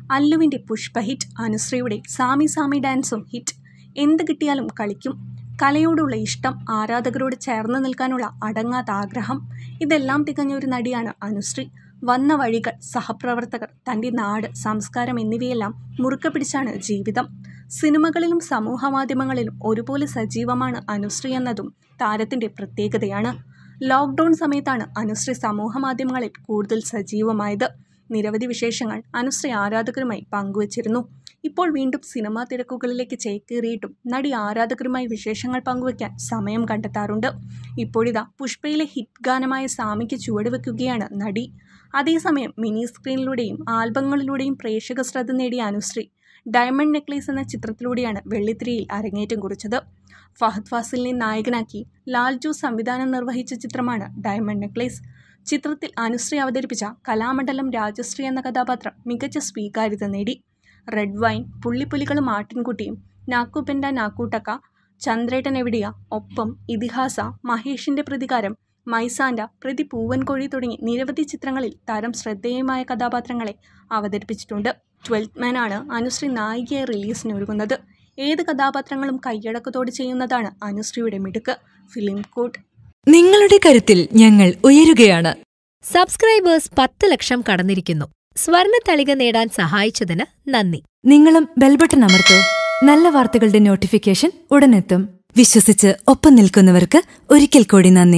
അല്ലുവിൻ്റെ Pushpa hit അനുശ്രീയുടെ സാമി സാമി ഡാൻസും hit എന്ത് കിട്ടിയാലും കളിക്കും കലയോടുള്ള ഇഷ്ടം ആരാധകരോട് ചേർന്ന് നിൽക്കാനുള്ള അടങ്ങാത്ത ആഗ്രഹം ഇതെല്ലാം തികഞ്ഞ ഒരു നടിയാണ് അനുശ്രീ വന്ന വഴികൾ സഹപ്രവർത്തകർ തൻ്റെ നാട് സംസ്കാരം എന്നിവയെല്ലാം മുറുക്കെ പിടിച്ചാണ് ജീവിതം സിനിമകളിലും സമൂഹ മാധ്യമങ്ങളിലും ഒരുപോലെ സജീവമാണ് അനുശ്രീ എന്നതും താരത്തിൻ്റെ പ്രത്യേകതയാണ് ലോക്ക്ഡൗൺ സമയത്താണ് അനുശ്രീ സമൂഹ മാധ്യമങ്ങളിൽ കൂടുതൽ സജീവമായത് നിരവധി വിശേഷങ്ങൾ അനുശ്രീ ആരാധകരുമായി പങ്കുവച്ചിരുന്നു ഇപ്പോൾ വീണ്ടും സിനിമാ തിരക്കുകളിലേക്ക് ചേക്കേറിയിട്ടും നടി ആരാധകരുമായി വിശേഷങ്ങൾ പങ്കുവയ്ക്കാൻ സമയം കണ്ടെത്താറുണ്ട് ഇപ്പോഴിതാ പുഷ്പയിലെ ഹിറ്റ് ഗാനമായ സാമിക്ക് ചുവടുവെക്കുകയാണ് നടി അതേസമയം മിനി സ്ക്രീനിലൂടെയും ആൽബങ്ങളിലൂടെയും പ്രേക്ഷക ശ്രദ്ധ നേടിയ അനുശ്രീ ഡയമണ്ട് നെക്ലേസ് എന്ന ചിത്രത്തിലൂടെയാണ് വെള്ളിത്തിരയിൽ അരങ്ങേറ്റം കുറിച്ചത് ഫഹദ് ഫാസിലിനെ നായകനാക്കി ലാൽജു സംവിധാനം നിർവഹിച്ച ചിത്രമാണ് ഡയമണ്ട് നെക്ലേസ് ചിത്രത്തിൽ അനുശ്രീ അവതരിപ്പിച്ച കലാമണ്ഡലം രാജശ്രീ എന്ന കഥാപാത്രം മികച്ച സ്വീകാര്യത നേടി റെഡ് വൈൻ പുള്ളിപ്പുലികളും ആട്ടിൻകുട്ടിയും നാക്കുപെൻഡ നാക്കൂട്ടക്ക ചന്ദ്രേട്ടൻ എവിടെയ ഒപ്പം ഇതിഹാസ മഹേഷിന്റെ പ്രതികാരം മൈസാൻഡ പ്രതി പൂവൻകോഴി തുടങ്ങി നിരവധി ചിത്രങ്ങളിൽ താരം ശ്രദ്ധേയമായ കഥാപാത്രങ്ങളെ അവതരിപ്പിച്ചിട്ടുണ്ട് ട്വൽത്ത് മാനാണ് അനുശ്രീ നായികയായി റിലീസിന് ഒരുങ്ങുന്നത് ഏത് കഥാപാത്രങ്ങളും കൈയടക്കത്തോടെ ചെയ്യുന്നതാണ് അനുശ്രീയുടെ മിടുക്ക് ഫിലിം കോട്ട് നിങ്ങളുടെ കരുത്തിൽ ഞങ്ങൾ ഉയരുകയാണ് സബ്സ്ക്രൈബേഴ്സ് പത്ത് ലക്ഷം കടന്നിരിക്കുന്നു സ്വർണ തളിക നേടാൻ സഹായിച്ചതിന് നന്ദി നിങ്ങളും ബെൽബട്ടൺ അമർത്തോ നല്ല വാർത്തകളുടെ നോട്ടിഫിക്കേഷൻ ഉടനെത്തും വിശ്വസിച്ച് ഒപ്പം നിൽക്കുന്നവർക്ക് ഒരിക്കൽ കൂടി നന്ദി